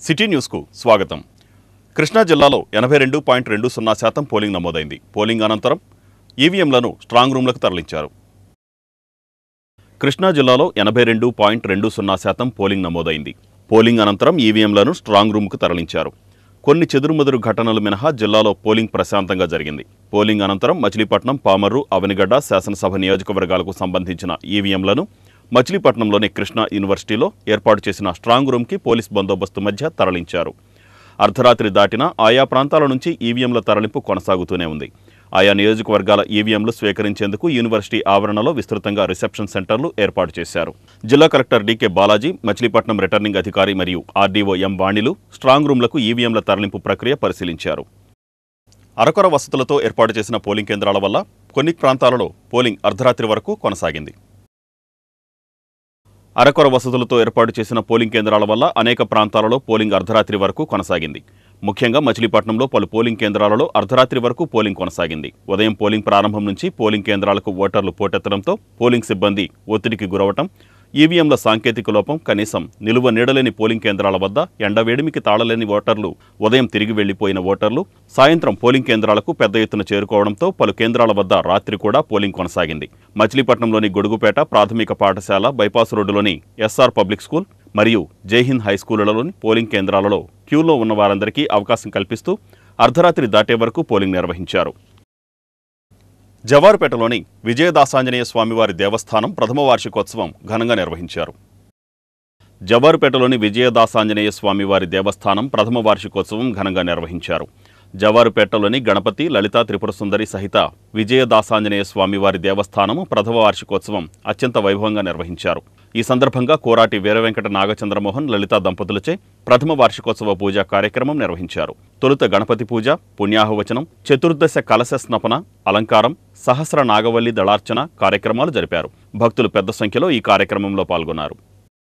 city న్యూస్కు స్వాగతం కృష్ణా జిల్లాలో ఎనభై రెండు పాయింట్ రెండు సున్నా శాతం పోలింగ్ నమోదైంది పోలింగ్ అనంతరం ఈవీఎంలను స్ట్రాంగ్ రూమ్లకు తరలించారు కృష్ణా జిల్లాలో ఎనభై రెండు పాయింట్ రెండు సున్నా శాతం పోలింగ్ నమోదైంది పోలింగ్ అనంతరం ఈవీఎంలను స్ట్రాంగ్ రూమ్కు తరలించారు కొన్ని చెదురుమదురు ఘటనలు మినహా జిల్లాలో పోలింగ్ ప్రశాంతంగా జరిగింది పోలింగ్ అనంతరం మచిలీపట్నం పామర్రు అవనిగడ్డ శాసనసభ నియోజకవర్గాలకు సంబంధించిన ఈవీఎంలను మచిలీపట్నంలోని కృష్ణా యూనివర్సిటీలో ఏర్పాటు చేసిన స్ట్రాంగ్ రూమ్కి పోలీస్ బందోబస్తు మధ్య తరలించారు అర్ధరాత్రి దాటినా ఆయా ప్రాంతాల నుంచి ఈవీఎంల తరలింపు కొనసాగుతూనే ఉంది ఆయా నియోజకవర్గాల ఈవీఎంలు స్వీకరించేందుకు యూనివర్సిటీ ఆవరణలో విస్తృతంగా రిసెప్షన్ సెంటర్లు ఏర్పాటు చేశారు జిల్లా collector DK Balaji Machilipatnam returning అధికారి మరియు ఆర్డీఓ ఎం వాణిలు స్ట్రాంగ్ రూమ్లకు ఈవీఎంల తరలింపు ప్రక్రియ పరిశీలించారు అరకొర వసతులతో ఏర్పాటు చేసిన పోలింగ్ కేంద్రాల వల్ల కొన్ని ప్రాంతాలలో పోలింగ్ అర్ధరాత్రి వరకు కొనసాగింది అరకొర వసతులతో ఏర్పాటు చేసిన పోలింగ్ కేంద్రాల వల్ల అనేక ప్రాంతాలలో పోలింగ్ అర్ధరాత్రి వరకు కొనసాగింది ముఖ్యంగా మచిలీపట్నంలో పలు పోలింగ్ కేంద్రాలలో అర్ధరాత్రి వరకు పోలింగ్ కొనసాగింది ఉదయం పోలింగ్ ప్రారంభం నుంచి పోలింగ్ కేంద్రాలకు ఓటర్లు పోటెత్తడంతో పోలింగ్ సిబ్బంది ఒత్తిడికి గురవటం ఈవీఎంల సాంకేతిక లోపం కనీసం నిలువ నీడలేని పోలింగ్ కేంద్రాల వద్ద ఎండవేడిమికి తాళలేని ఓటర్లు ఉదయం తిరిగి వెళ్లిపోయిన ఓటర్లు సాయంత్రం పోలింగ్ కేంద్రాలకు పెద్ద ఎత్తున చేరుకోవడంతో పలు కేంద్రాల వద్ద రాత్రి కూడా పోలింగ్ కొనసాగింది మచిలీపట్నంలోని గొడుగుపేట ప్రాథమిక పాఠశాల బైపాస్ రోడ్డులోని ఎస్ఆర్ పబ్లిక్ స్కూల్ మరియు జైహింద్ హై స్కూళ్లలోని పోలింగ్ కేంద్రాలలో క్యూలో ఉన్న వారందరికీ అవకాశం కల్పిస్తూ అర్ధరాత్రి దాటే వరకు పోలింగ్ నిర్వహించారు జవారుపేటలోని విజయదాసాంజనేయ స్వామివారి దేవస్థానం ప్రథమ వార్షికోత్సవం ఘనంగా నిర్వహించారు జవారుపేటలోని విజయదాసాంజనేయ స్వామివారి దేవస్థానం ప్రథమ వార్షికోత్సవం ఘనంగా నిర్వహించారు జవారుపేటలోని గణపతి లలితా త్రిపుర సుందరి సహిత విజయదాసాంజనేయ స్వామివారి దేవస్థానం ప్రథమ వార్షికోత్సవం అత్యంత వైభవంగా నిర్వహించారు ఈ సందర్భంగా కోరాటి వీరవెంకట నాగచంద్రమోహన్ లలితా దంపతులచే ప్రథమ వార్షికోత్సవ పూజా కార్యక్రమం నిర్వహించారు తొలుత గణపతి పూజ పుణ్యాహవచనం చతుర్దశ కలశ స్నపన అలంకారం సహస్ర నాగవల్లి దళార్చన కార్యక్రమాలు జరిపారు భక్తులు పెద్ద సంఖ్యలో ఈ కార్యక్రమంలో పాల్గొన్నారు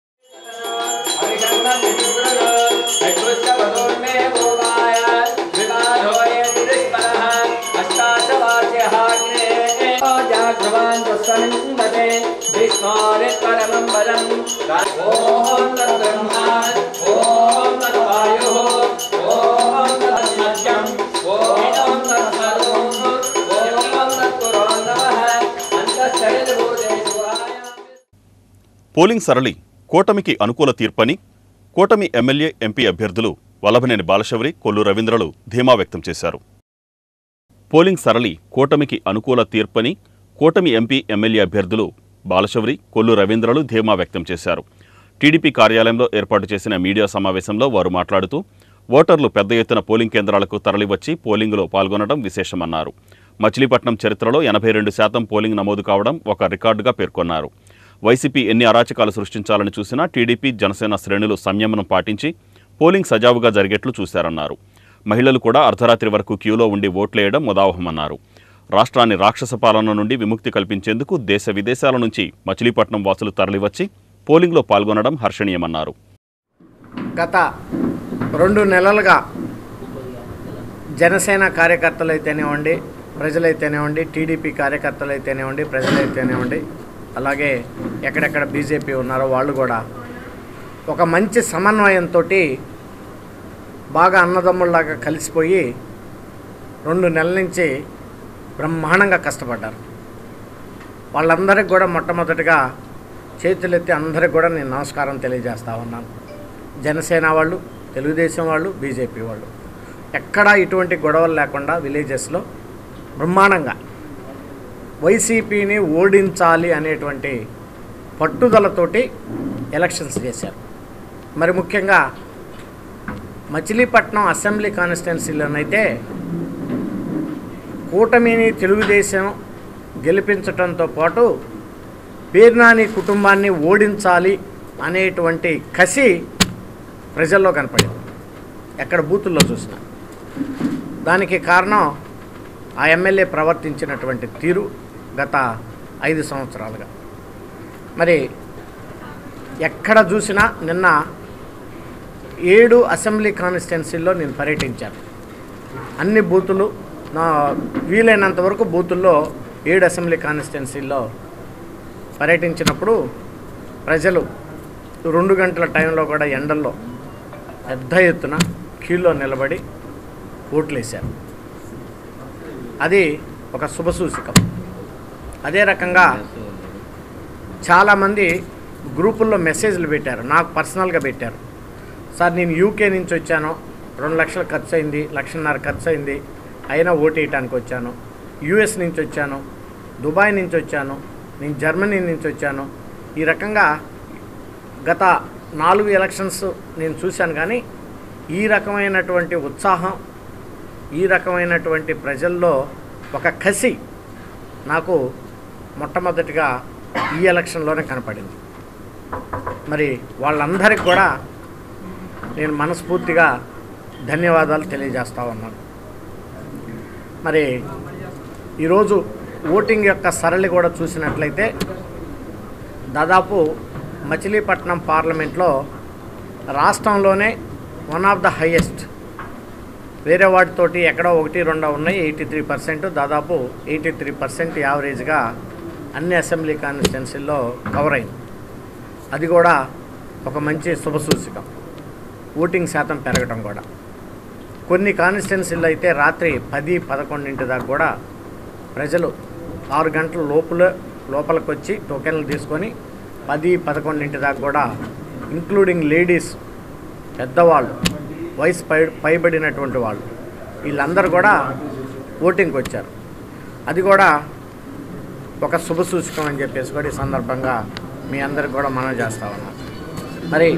పోలింగ్ సరళి కూటమికి అనుకూల తీర్పని కూటమి ఎమ్మెల్యే ఎంపీ అభ్యర్థులు వల్లభనేని బాలశౌరి కొల్లు రవీంద్రలు ధీమా వ్యక్తం చేశారు పోలింగ్ సరళి కూటమికి అనుకూల తీర్పని కూటమి ఎంపీ ఎమ్మెల్యే అభ్యర్థులు బాలశౌరి కొల్లు రవీంద్రలు ధీమా వ్యక్తం చేశారు టీడీపీ కార్యాలయంలో ఏర్పాటు చేసిన మీడియా సమావేశంలో వారు మాట్లాడుతూ ఓటర్లు పెద్ద ఎత్తున పోలింగ్ కేంద్రాలకు తరలివచ్చి పోలింగులో పాల్గొనడం విశేషమన్నారు మచిలీపట్నం చరిత్రలో ఎనభై రెండు శాతం పోలింగ్ నమోదు కావడం ఒక రికార్డుగా పేర్కొన్నారు వైసీపీ ఎన్ని అరాచకాలు సృష్టించాలని చూసినా టీడీపీ జనసేన శ్రేణులు సంయమనం పాటించి పోలింగ్ సజావుగా జరిగేట్లు చూశారన్నారు మహిళలు కూడా అర్ధరాత్రి వరకు క్యూలో ఉండి ఓట్లేయడం ముదావహమన్నారు రాష్ట్రాన్ని రాక్షస పాలన నుండి విముక్తి కల్పించేందుకు దేశ విదేశాల నుంచి మచిలీపట్నం వాసులు తరలివచ్చి పోలింగ్లో పాల్గొనడం హర్షణీయమన్నారు గత రెండు నెలలుగా జనసేన కార్యకర్తలు అయితేనేవ్వండి ప్రజలైతేనేవ్వండి టీడీపీ కార్యకర్తలు అయితేనేవ్వండి ప్రజలైతేనేవ్వండి అలాగే ఎక్కడెక్కడ బీజేపీ ఉన్నారో వాళ్ళు కూడా ఒక మంచి సమన్వయంతో బాగా అన్నదమ్ముల్లాగా కలిసిపోయి రెండు నెలల నుంచి బ్రహ్మాండంగా కష్టపడ్డారు వాళ్ళందరికీ కూడా మొట్టమొదటిగా చేతులెత్తి అందరికి కూడా నేను నమస్కారం తెలియజేస్తా ఉన్నాను జనసేన వాళ్ళు తెలుగుదేశం వాళ్ళు బీజేపీ వాళ్ళు ఎక్కడా ఇటువంటి గొడవలు లేకుండా విలేజెస్లో బ్రహ్మాండంగా వైసీపీని ఓడించాలి అనేటువంటి పట్టుదలతోటి ఎలక్షన్స్ చేశారు మరి ముఖ్యంగా మచిలీపట్నం అసెంబ్లీ కాన్స్టిట్యున్సీలోనైతే కూటమిని తెలుగుదేశం గెలిపించడంతో పాటు పేర్నాని కుటుంబాన్ని ఓడించాలి అనేటువంటి కసి ప్రజల్లో కనపడింది ఎక్కడ బూతుల్లో చూసినా దానికి కారణం ఆ ఎమ్మెల్యే ప్రవర్తించినటువంటి తీరు గత ఐదు సంవత్సరాలుగా మరి ఎక్కడ చూసినా నిన్న ఏడు అసెంబ్లీ కాన్స్టిట్యున్సీల్లో నేను పర్యటించాను అన్ని బూతులు నా వీలైనంత వరకు బూతుల్లో ఏడు అసెంబ్లీ కాన్స్టిట్యున్సీల్లో పర్యటించినప్పుడు ప్రజలు రెండు గంటల టైంలో కూడా ఎండల్లో పెద్ద ఎత్తున క్యూలో నిలబడి ఓట్లేశారు అది ఒక శుభసూచకం అదే రకంగా చాలామంది గ్రూపుల్లో మెసేజ్లు పెట్టారు నాకు పర్సనల్గా పెట్టారు సార్ నేను యూకే నుంచి వచ్చాను రెండు లక్షలు ఖర్చు అయింది లక్షన్నర ఖర్చు అయింది అయినా ఓటు వేయటానికి వచ్చాను యూఎస్ నుంచి వచ్చాను దుబాయ్ నుంచి వచ్చాను నేను జర్మనీ నుంచి వచ్చాను ఈ రకంగా గత నాలుగు ఎలక్షన్స్ నేను చూశాను కానీ ఈ రకమైనటువంటి ఉత్సాహం ఈ రకమైనటువంటి ప్రజల్లో ఒక కసి నాకు మొట్టమొదటిగా ఈ ఎలక్షన్లోనే కనపడింది మరి వాళ్ళందరికీ కూడా నేను మనస్ఫూర్తిగా ధన్యవాదాలు తెలియజేస్తా ఉన్నాను మరి ఈరోజు ఓటింగ్ యొక్క సరళి కూడా చూసినట్లయితే దాదాపు మచిలీపట్నం పార్లమెంట్లో రాష్ట్రంలోనే వన్ ఆఫ్ ద హయ్యెస్ట్ వేరే వాటితోటి ఎక్కడో ఒకటి రెండో ఉన్నాయి ఎయిటీ త్రీ పర్సెంట్ దాదాపు ఎయిటీ త్రీ పర్సెంట్ యావరేజ్గా అన్ని అసెంబ్లీ కాన్స్టిట్యున్సీల్లో కవర్ అయింది అది కూడా ఒక మంచి శుభసూచకం ఓటింగ్ శాతం పెరగటం కూడా కొన్ని కాన్స్టిట్యున్సీల్లో అయితే రాత్రి పది పదకొండింటి దాకా కూడా ప్రజలు ఆరు గంటల లోపల లోపలికి వచ్చి టోకెన్లు తీసుకొని పది పదకొండింటి దాకా కూడా ఇంక్లూడింగ్ లేడీస్ పెద్దవాళ్ళు వయసు పై పైబడినటువంటి వాళ్ళు వీళ్ళందరూ కూడా ఓటింగ్కి వచ్చారు అది కూడా ఒక శుభసూచకం అని చెప్పేసి కూడా ఈ సందర్భంగా మీ అందరికి కూడా మనం చేస్తా ఉన్నాం మరి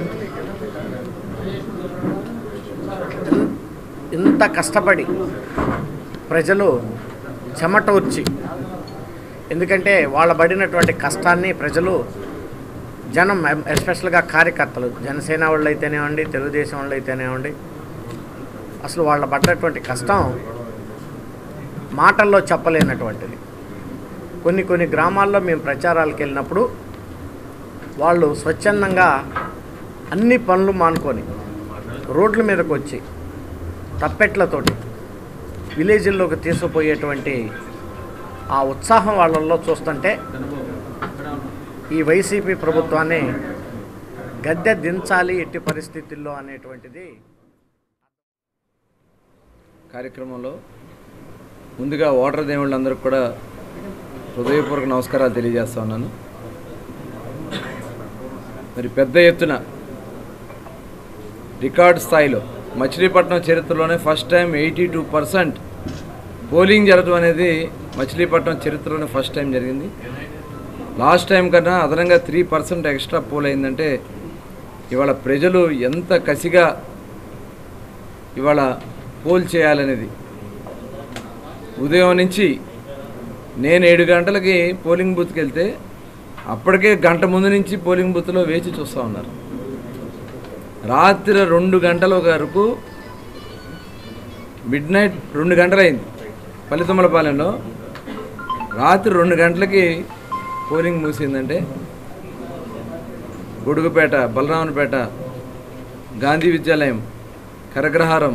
ఇన్- ఇంత కష్టపడి ప్రజలు చెమటూర్చి ఎందుకంటే వాళ్ళ పడినటువంటి కష్టాన్ని ప్రజలు జనం ఎస్పెషల్గా కార్యకర్తలు జనసేన వాళ్ళు అయితేనేవ్వండి తెలుగుదేశం వాళ్ళు అయితేనేవ్వండి అసలు వాళ్ళ పడ్డటువంటి కష్టం మాటల్లో చెప్పలేనటువంటిది కొన్ని కొన్ని గ్రామాల్లో మేము ప్రచారాలకు వెళ్ళినప్పుడు వాళ్ళు స్వచ్ఛందంగా అన్ని పనులు మానుకొని రోడ్ల మీదకి వచ్చి తప్పెట్లతోటి విలేజ్ల్లోకి తీసుకుపోయేటువంటి ఆ ఉత్సాహం వాళ్ళల్లో చూస్తుంటే ఈ వైసీపీ ప్రభుత్వాన్ని గద్దె దించాలి ఎట్టి పరిస్థితుల్లో అనేటువంటిది కార్యక్రమంలో ముందుగా ఓటర్ దేవుళ్ళందరికీ కూడా హృదయపూర్వక నమస్కారాలు తెలియజేస్తా ఉన్నాను మరి పెద్ద ఎత్తున రికార్డ్ స్థాయిలో మచిలీపట్నం చరిత్రలోనే first time eighty two percent polling జరగడం అనేది మచిలీపట్నం చరిత్రలోనే ఫస్ట్ టైం జరిగింది లాస్ట్ టైం కన్నా అదనంగా త్రీ పర్సెంట్ ఎక్స్ట్రా పోల్ అయిందంటే ఇవాళ ప్రజలు ఎంత కసిగా ఇవాళ పోల్ చేయాలనేది ఉదయం నుంచి నేను ఏడు గంటలకి పోలింగ్ బూత్కి వెళ్తే అప్పటికే గంట ముందు నుంచి పోలింగ్ బూత్లో వేచి చూస్తూ ఉన్నారు రాత్రి రెండు గంటల వరకు మిడ్ నైట్ రెండు గంటలైంది పల్లితమ్మలపాలెంలో రాత్రి రెండు గంటలకి పోలింగ్ మూసిందంటే గొడుగుపేట బలరామన్పేట గాంధీ విద్యాలయం కరగ్రహారం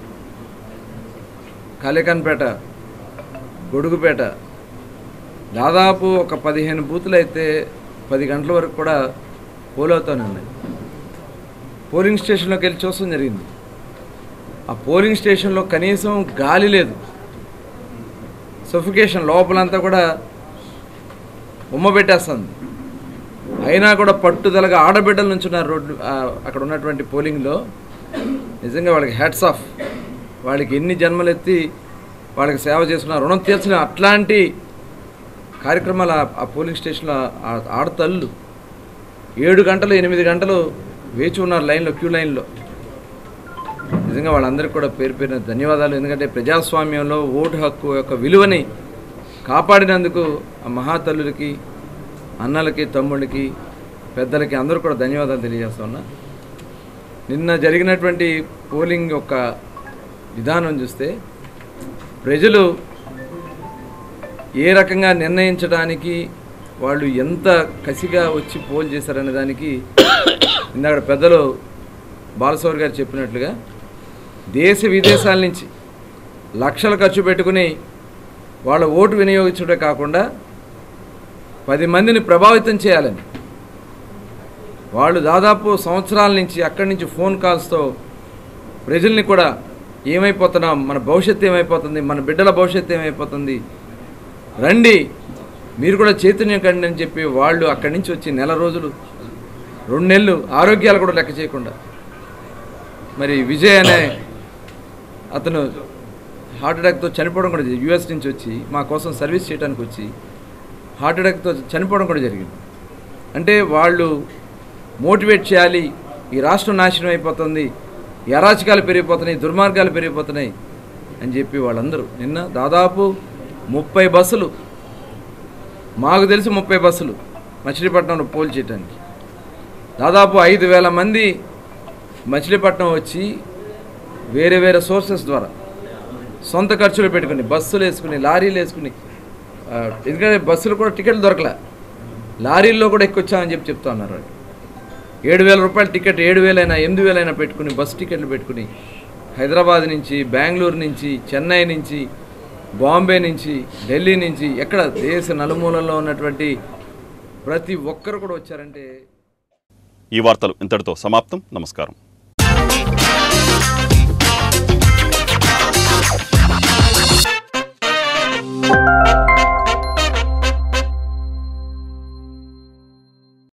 కాళికన్పేట గొడుగుపేట దాదాపు ఒక పదిహేను బూతులు అయితే పది గంటల వరకు కూడా పోల్ అవుతూనే ఉన్నాయి పోలింగ్ స్టేషన్లోకి వెళ్ళి చూస్తాం జరిగింది ఆ పోలింగ్ స్టేషన్లో కనీసం గాలి లేదు సఫికేషన్ లోపలంతా కూడా ఉమ్మ పెట్టేస్తుంది అయినా కూడా పట్టుదలగా ఆడబిడ్డల నుంచి ఉన్నారు రోడ్డు ఆ, అక్కడ ఉన్నటువంటి పోలింగ్లో నిజంగా వాళ్ళకి హ్యాట్స్ ఆఫ్ వాళ్ళకి ఎన్ని జన్మలు ఎత్తి వాళ్ళకి సేవ చేసుకున్న రుణం తీర్చిన అట్లాంటి కార్యక్రమాలు ఆ- ఆ పోలింగ్ స్టేషన్లో ఆ- ఆడతల్లు ఏడు గంటలు ఎనిమిది గంటలు వేచి ఉన్నారు లైన్లో క్యూ లైన్లో నిజంగా వాళ్ళందరికీ కూడా పేరు పేరున ధన్యవాదాలు ఎందుకంటే ప్రజాస్వామ్యంలో ఓటు హక్కు యొక్క విలువని కాపాడినందుకు ఆ మహాతల్లులకి అన్నలకి తమ్ముళ్ళకి పెద్దలకి అందరూ కూడా ధన్యవాదాలు తెలియజేస్తా ఉన్నా నిన్న జరిగినటువంటి పోలింగ్ యొక్క విధానం చూస్తే ప్రజలు ఏ రకంగా నిర్ణయించడానికి వాళ్ళు ఎంత కసిగా వచ్చి పోల్ చేశారనే దానికి ఇందాక పెద్దలు బాలసౌర్ గారు చెప్పినట్లుగా దేశ విదేశాల నుంచి లక్షలు ఖర్చు పెట్టుకుని వాళ్ళ ఓటు వినియోగించడమే కాకుండా పది మందిని ప్రభావితం చేయాలని వాళ్ళు దాదాపు సంవత్సరాల నుంచి అక్కడి నుంచి ఫోన్ కాల్స్తో ప్రజల్ని కూడా ఏమైపోతున్నాం మన భవిష్యత్తు ఏమైపోతుంది మన బిడ్డల భవిష్యత్తు ఏమైపోతుంది రండి మీరు కూడా చైతన్యం కండి అని చెప్పి వాళ్ళు అక్కడి నుంచి వచ్చి నెల రోజులు రెండు నెలలు ఆరోగ్యాలు కూడా లెక్క చేయకుండా మరి విజయ్ అనే అతను హార్ట్ అటాక్తో చనిపోవడం కూడా జరిగింది యూఎస్ నుంచి వచ్చి మా కోసం సర్వీస్ చేయడానికి వచ్చి హార్ట్ అటాక్తో చనిపోవడం కూడా జరిగింది అంటే వాళ్ళు మోటివేట్ చేయాలి ఈ రాష్ట్రం నాశనం అయిపోతుంది ఈ అరాచకాలు పెరిగిపోతున్నాయి దుర్మార్గాలు పెరిగిపోతున్నాయి అని చెప్పి వాళ్ళందరూ నిన్న దాదాపు ముప్పై బస్సులు మాకు తెలిసి ముప్పై బస్సులు మచిలీపట్నంలో పోల్ చేయడానికి దాదాపు ఐదు వేల మంది మచిలీపట్నం వచ్చి వేరే వేరే సోర్సెస్ ద్వారా సొంత ఖర్చులు పెట్టుకుని బస్సులు వేసుకుని లారీలు వేసుకుని ఆ, ఎందుకంటే బస్సులు కూడా టికెట్లు దొరకలే లారీల్లో కూడా ఎక్కొచ్చామని చెప్పి చెప్తా ఉన్నారు వాళ్ళు ఏడు వేల రూపాయల టికెట్ ఏడు వేలైనా ఎనిమిది వేలైనా పెట్టుకుని బస్ టికెట్లు పెట్టుకుని హైదరాబాద్ నుంచి బెంగళూరు నుంచి చెన్నై నుంచి బాంబే నుంచి ఢిల్లీ నుంచి ఎక్కడ దేశ నలుమూలల్లో ఉన్నటువంటి ప్రతి ఒక్కరు కూడా వచ్చారంటే ఈ వార్తలు ఇంతటితో సమాప్తం నమస్కారం